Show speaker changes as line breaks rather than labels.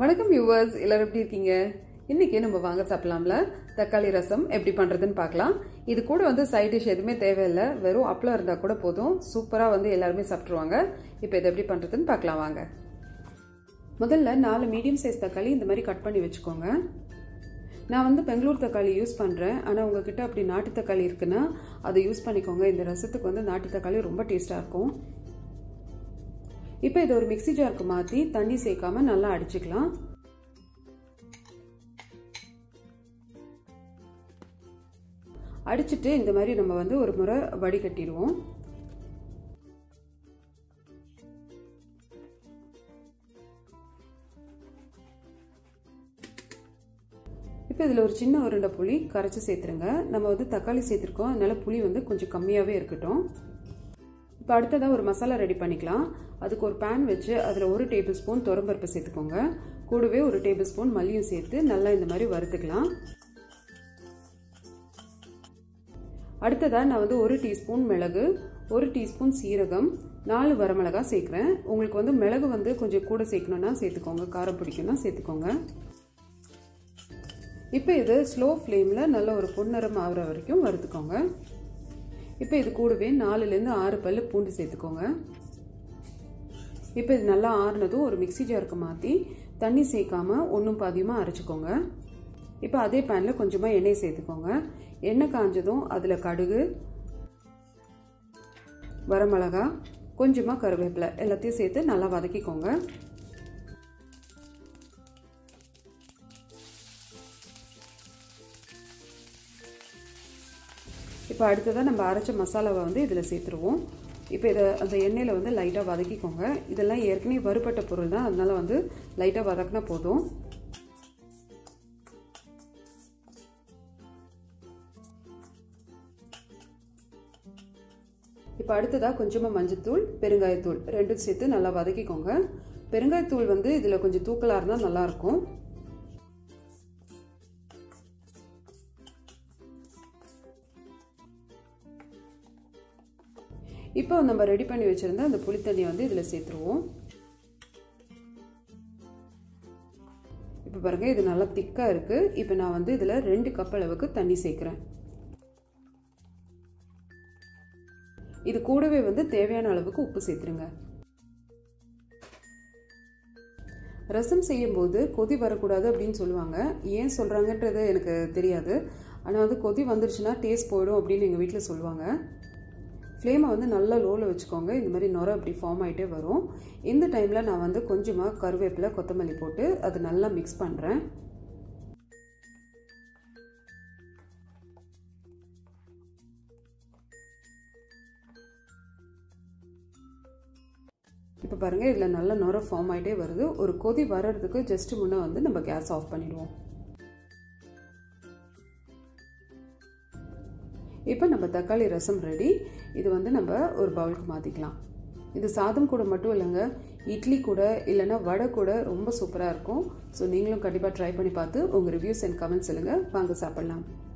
வணக்கம் வியூவர்ஸ் எல்லாரும் எப்படி இருக்கீங்க இன்னைக்கு நம்ம வாங்க சாப்பிடலாம்ல தக்காளி ரசம் எப்படி பண்ணுறதுன்னு பார்க்கலாம் இது கூட வந்து சைட் டிஷ் எதுவுமே தேவையில்லை வெறும் அப்பளம் இருந்தால் கூட போதும் சூப்பராக வந்து எல்லாருமே சாப்பிட்ருவாங்க இப்போ இதை எப்படி பண்ணுறதுன்னு பார்க்கலாம் வாங்க முதல்ல நாலு மீடியம் சைஸ் தக்காளி இந்த மாதிரி கட் பண்ணி வச்சுக்கோங்க நான் வந்து பெங்களூர் தக்காளி யூஸ் பண்ணுறேன் ஆனால் உங்ககிட்ட அப்படி நாட்டு தக்காளி இருக்குன்னா அதை யூஸ் பண்ணிக்கோங்க இந்த ரசத்துக்கு வந்து நாட்டு தக்காளி ரொம்ப டேஸ்ட்டாக இருக்கும் இப்போ இதை ஒரு மிக்சி ஜாருக்கு மாற்றி தண்ணி சேர்க்காம நல்லா அடிச்சுக்கலாம் அடிச்சுட்டு இந்த மாதிரி நம்ம வந்து ஒரு முறை வடிகட்டிடுவோம் இப்போ இதில் ஒரு சின்ன உருண்டை புளி கரைச்சி சேர்த்துருங்க நம்ம வந்து தக்காளி சேர்த்துருக்கோம் அதனால புளி வந்து கொஞ்சம் கம்மியாகவே இருக்கட்டும் இப்போ அடுத்ததாக ஒரு மசாலா ரெடி பண்ணிக்கலாம் அதுக்கு ஒரு பேன் வச்சு அதில் ஒரு டேபிள் ஸ்பூன் துரம்பருப்பு சேர்த்துக்கோங்க கூடவே ஒரு டேபிள் ஸ்பூன் மல்லியும் சேர்த்து நல்லா இந்த மாதிரி வறுத்துக்கலாம் அடுத்ததாக நான் வந்து ஒரு டீஸ்பூன் மிளகு ஒரு டீஸ்பூன் சீரகம் நாலு வரமிளகா சேர்க்குறேன் உங்களுக்கு வந்து மிளகு வந்து கொஞ்சம் கூட சேர்க்கணுன்னா சேர்த்துக்கோங்க காரம் பிடிக்கும்னா சேர்த்துக்கோங்க இப்போ இது ஸ்லோ ஃப்ளேமில் நல்ல ஒரு பொன்னிறம் ஆகிற வரைக்கும் வறுத்துக்கோங்க இப்போ இது கூடவே நாலுலேருந்து ஆறு பல் பூண்டு சேர்த்துக்கோங்க இப்போ இது நல்லா ஆறுனதும் ஒரு மிக்சி ஜாருக்கு மாற்றி தண்ணி சேர்க்காம ஒன்றும் பாதியமாக அரைச்சிக்கோங்க இப்போ அதே பேனில் கொஞ்சமாக எண்ணெய் சேர்த்துக்கோங்க எண்ணெய் காஞ்சதும் அதில் கடுகு வரமிளகா கொஞ்சமாக கருவேப்பிலை எல்லாத்தையும் சேர்த்து நல்லா வதக்கிக்கோங்க இப்போ அடுத்ததாக நம்ம அரைச்ச மசாலாவை வந்து இதில் சேர்த்துருவோம் இப்போ இதை அந்த எண்ணெயில் வந்து லைட்டாக வதக்கிக்கோங்க இதெல்லாம் ஏற்கனவே வறுபட்ட பொருள் தான் அதனால் வந்து லைட்டாக வதக்கினா போதும் இப்போ அடுத்ததாக கொஞ்சமாக மஞ்சத்தூள் பெருங்காயத்தூள் ரெண்டும் சேர்த்து நல்லா வதக்கிக்கோங்க பெருங்காயத்தூள் வந்து இதில் கொஞ்சம் தூக்கலாக இருந்தால் நல்லாயிருக்கும் இப்போ நம்ம ரெடி பண்ணி வச்சுருந்த அந்த புளித்தண்ணியை வந்து இதில் சேர்த்துருவோம் இப்போ பாருங்கள் இது நல்லா திக்காக இருக்குது இப்போ நான் வந்து இதில் ரெண்டு கப் அளவுக்கு தண்ணி சேர்க்குறேன் இது கூடவே வந்து தேவையான அளவுக்கு உப்பு சேர்த்துருங்க ரசம் செய்யும்போது கொதி வரக்கூடாது அப்படின்னு சொல்லுவாங்க ஏன் சொல்கிறாங்கன்றது எனக்கு தெரியாது ஆனால் வந்து கொதி வந்துருச்சுன்னா டேஸ்ட் போயிடும் அப்படின்னு எங்கள் வீட்டில் சொல்லுவாங்க ஃப்ளேமை வந்து நல்லா லோவில் வச்சுக்கோங்க இந்த மாதிரி நுர அப்படி ஃபார்ம் ஆகிட்டே வரும் இந்த டைமில் நான் வந்து கொஞ்சமாக கருவேப்பிலை கொத்தமல்லி போட்டு அது நல்லா மிக்ஸ் பண்ணுறேன் இப்போ பாருங்கள் இதில் நல்ல நுர ஃபார்ம் ஆகிட்டே வருது ஒரு கொதி வர்றதுக்கு ஜஸ்ட் முன்னே வந்து நம்ம கேஸ் ஆஃப் பண்ணிடுவோம் இப்போ நம்ம தக்காளி ரசம் ரெடி இது வந்து நம்ம ஒரு பவுலுக்கு மாற்றிக்கலாம் இது சாதம் கூட மட்டும் இல்லைங்க இட்லி கூட இல்லைன்னா வடை கூட ரொம்ப சூப்பராக இருக்கும் ஸோ நீங்களும் கண்டிப்பாக ட்ரை பண்ணி பார்த்து உங்கள் ரிவ்யூஸ் அண்ட் கமெண்ட்ஸ் சொல்லுங்கள் வாங்க சாப்பிட்லாம்